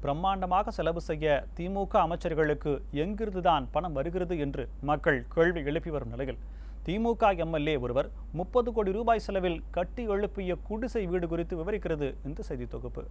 பிரம்மாண்டமாக செலவு செய்ய திமுக அமைச்சர்களுக்கு எங்கிருந்துதான் பணம் வருகிறது என்று மக்கள் கேள்வி எழுப்பி வரும் நிலையில் திமுக எம்எல்ஏ ஒருவர் முப்பது கோடி ரூபாய் செலவில் கட்டி எழுப்பிய குடிசை வீடு குறித்து விவரிக்கிறது இந்த செய்தி தொகுப்பு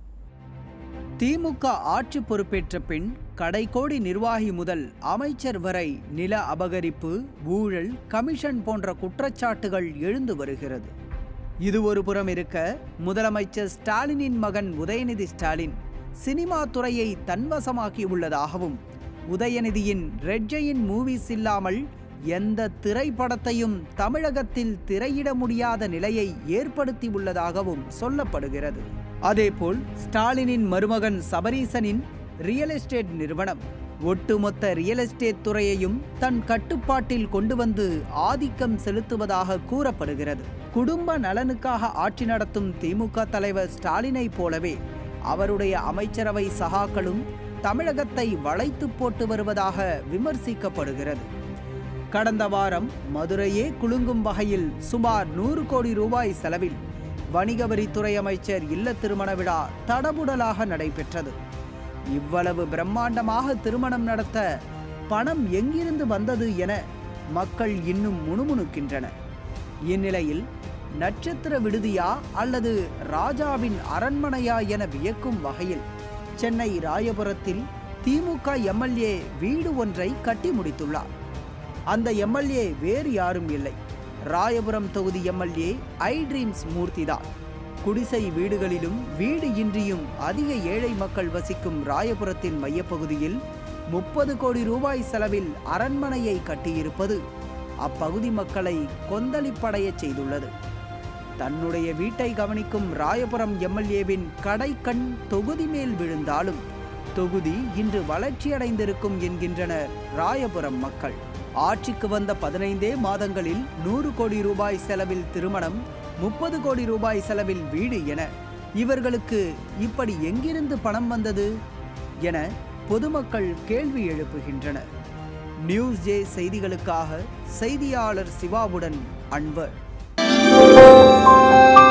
திமுக ஆட்சி பொறுப்பேற்ற பின் கடைக்கோடி நிர்வாகி முதல் அமைச்சர் வரை நில அபகரிப்பு ஊழல் கமிஷன் போன்ற குற்றச்சாட்டுகள் எழுந்து வருகிறது இது ஒரு புறம் இருக்க முதலமைச்சர் ஸ்டாலினின் மகன் உதயநிதி ஸ்டாலின் சினிமா துறையை தன்வசமாக்கியுள்ளதாகவும் உதயநிதியின் ரெட்ஜையின் மூவிஸ் இல்லாமல் எந்த திரைப்படத்தையும் தமிழகத்தில் திரையிட முடியாத நிலையை ஏற்படுத்தியுள்ளதாகவும் சொல்லப்படுகிறது அதேபோல் ஸ்டாலினின் மருமகன் சபரீசனின் ரியல் எஸ்டேட் நிறுவனம் ஒட்டுமொத்த ரியல் எஸ்டேட் துறையையும் தன் கட்டுப்பாட்டில் கொண்டு வந்து ஆதிக்கம் செலுத்துவதாக கூறப்படுகிறது குடும்ப நலனுக்காக ஆட்சி நடத்தும் திமுக தலைவர் ஸ்டாலினை போலவே அவருடைய அமைச்சரவை சகாக்களும் தமிழகத்தை வளைத்து போட்டு வருவதாக விமர்சிக்கப்படுகிறது கடந்த வாரம் மதுரையே குலுங்கும் வகையில் சுமார் நூறு கோடி ரூபாய் செலவில் வணிக வரித்துறை அமைச்சர் இல்ல திருமண விழா தடபுடலாக நடைபெற்றது இவ்வளவு பிரம்மாண்டமாக திருமணம் நடத்த பணம் எங்கிருந்து வந்தது என மக்கள் இன்னும் முணுமுணுக்கின்றனர் இந்நிலையில் நட்சத்திர விடுதியா அல்லது ராஜாவின் அரண்மனையா என வியக்கும் வகையில் சென்னை ராயபுரத்தில் திமுக எம்எல்ஏ வீடு ஒன்றை கட்டி முடித்துள்ளார் அந்த எம்எல்ஏ வேறு யாரும் இல்லை ராயபுரம் தொகுதி எம்எல்ஏ ஐ ட்ரீம்ஸ் மூர்த்திதான் குடிசை வீடுகளிலும் வீடு இன்றியும் அதிக ஏழை மக்கள் வசிக்கும் ராயபுரத்தின் மையப்பகுதியில் முப்பது கோடி ரூபாய் செலவில் அரண்மனையை கட்டியிருப்பது அப்பகுதி மக்களை கொந்தளிப்படையச் செய்துள்ளது தன்னுடைய வீட்டை கவனிக்கும் ராயபுரம் எம்எல்ஏவின் கடைக்கண் தொகுதி மேல் விழுந்தாலும் தொகுதி இன்று வளர்ச்சியடைந்திருக்கும் என்கின்றனர் ராயபுரம் மக்கள் ஆட்சிக்கு வந்த பதினைந்தே மாதங்களில் நூறு கோடி ரூபாய் செலவில் திருமணம் முப்பது கோடி ரூபாய் செலவில் வீடு என இவர்களுக்கு இப்படி எங்கிருந்து பணம் வந்தது என பொதுமக்கள் கேள்வி எழுப்புகின்றனர் நியூஸ் ஜே செய்திகளுக்காக செய்தியாளர் சிவாவுடன் அன்வர்